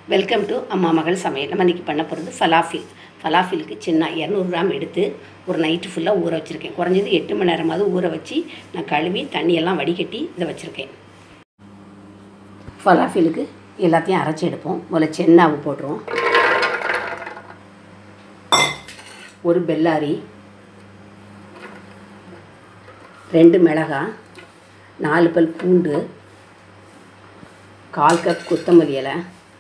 welcome to அம்மா மகள் சமையல் நம்ம இன்றைக்கி பண்ண போகிறது ஃபலாஃபில் ஃபலாஃபிலுக்கு சின்ன இரநூறு கிராம் எடுத்து ஒரு நைட்டு ஃபுல்லாக ஊற வச்சுருக்கேன் குறைஞ்சது எட்டு மணி நேரமாவது ஊற வச்சு நான் கழுவி தண்ணியெல்லாம் வடிகட்டி இதை வச்சுருக்கேன் ஃபலாஃபிலுக்கு எல்லாத்தையும் அரைச்சி எடுப்போம் முதல்ல சென்னாவு போட்டுருவோம் ஒரு பெல்லாரி ரெண்டு மிளகாய் நாலு பல் பூண்டு கால் கப் கொத்தமல்லி இலை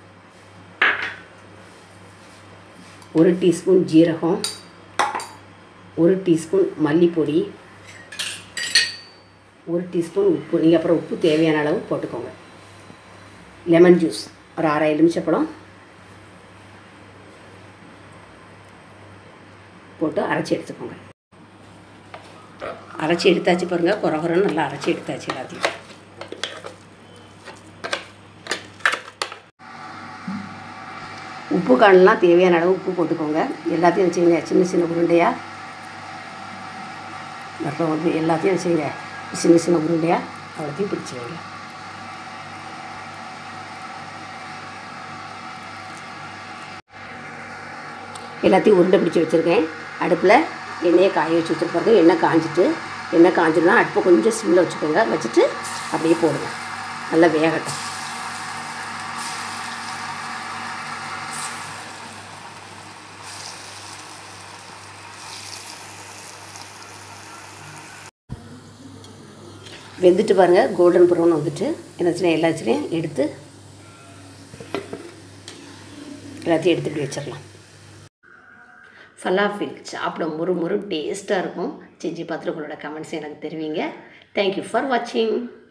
ஒரு டீஸ்பூன் ஜீரகம் ஒரு டீஸ்பூன் மல்லிப்பொடி ஒரு டீஸ்பூன் உப்பு நீங்கள் அப்புறம் உப்பு தேவையான அளவு போட்டுக்கோங்க லெமன் ஜூஸ் ஒரு அரை எலுமிச்சப்பழம் போட்டு அரைச்சி எடுத்துக்கோங்க அரைச்சி எடுத்தாச்சு பாருங்கள் குறை குறைன்னு நல்லா அரைச்சி எடுத்தாச்சு எல்லாத்தையும் உப்பு காணலாம் தேவையான அளவு உப்பு போட்டுக்கோங்க எல்லாத்தையும் வச்சுக்கோங்க சின்ன சின்ன உருண்டையாக அப்புறம் வந்து எல்லாத்தையும் வச்சுக்கோங்க சின்ன சின்ன உருண்டையாக அவ்வளோத்தையும் பிடிச்சி வைங்க எல்லாத்தையும் உருண்டை பிடிச்சி வச்சுருக்கேன் அடுப்பில் எண்ணெயை காய வச்சு வச்சுருப்பாங்க எண்ணெய் காஞ்சிட்டு எண்ணெய் காஞ்சிடலாம் அடுப்பை கொஞ்சம் சிம்மில் வச்சுக்கோங்க வச்சுட்டு அப்படியே போடுங்க நல்லா வேகட்டும் வெந்துட்டு பாருங்கள் கோல்டன் ப்ரௌன் வந்துட்டு என்னாச்சுன்னா எல்லாச்சுலையும் எடுத்து எல்லாத்தையும் எடுத்து இப்படி வச்சிடலாம் ஃபலாஃபில் சாப்பிட முறு முறு டேஸ்ட்டாக இருக்கும் செஞ்சு பார்த்துட்டு உங்களோட கமெண்ட்ஸ் எனக்கு தெரிவிங்க தேங்க்யூ ஃபார் வாட்சிங்